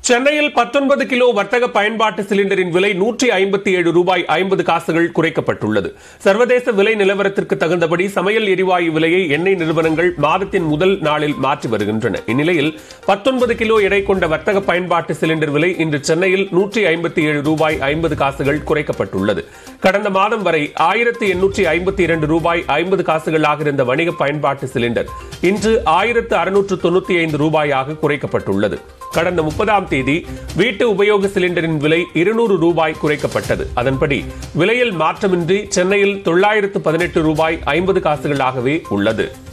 சென்னையில் பத்தொன்பது கிலோ வர்த்தக பயன்பாட்டு சிலிண்டரின் விலை நூற்றி ஐம்பத்தி ஏழு ரூபாய் ஐம்பது காசுகள் குறைக்கப்பட்டுள்ளது சர்வதேச விலை நிலவரத்திற்கு தகுந்தபடி சமையல் எரிவாயு விலையை எண்ணெய் நிறுவனங்கள் மாதத்தின் முதல் நாளில் மாற்றி வருகின்றன இந்நிலையில் பத்தொன்பது கிலோ எடை கொண்ட வர்த்தக பயன்பாட்டு சிலிண்டர் விலை இன்று சென்னையில் நூற்றி ஐம்பத்தி ஏழு ரூபாய் ஐம்பது காசுகள் குறைக்கப்பட்டுள்ளது கடந்த மாதம் வரை ஆயிரத்தி எண்ணூற்றி ஐம்பத்தி இரண்டு ரூபாய் ஐம்பது காசுகளாக இருந்த வணிக பயன்பாட்டு சிலிண்டர் இன்று ஆயிரத்து அறுநூற்று தொண்ணூத்தி ஐந்து ரூபாயாக குறைக்கப்பட்டுள்ளது கடந்த முப்பதாம் தேதி வீட்டு உபயோக சிலிண்டரின் விலை இருநூறு ரூபாய் குறைக்கப்பட்டது அதன்படி விலையில் மாற்றமின்றி சென்னையில் தொள்ளாயிரத்து பதினெட்டு ரூபாய் ஐம்பது காசுகளாகவே உள்ளது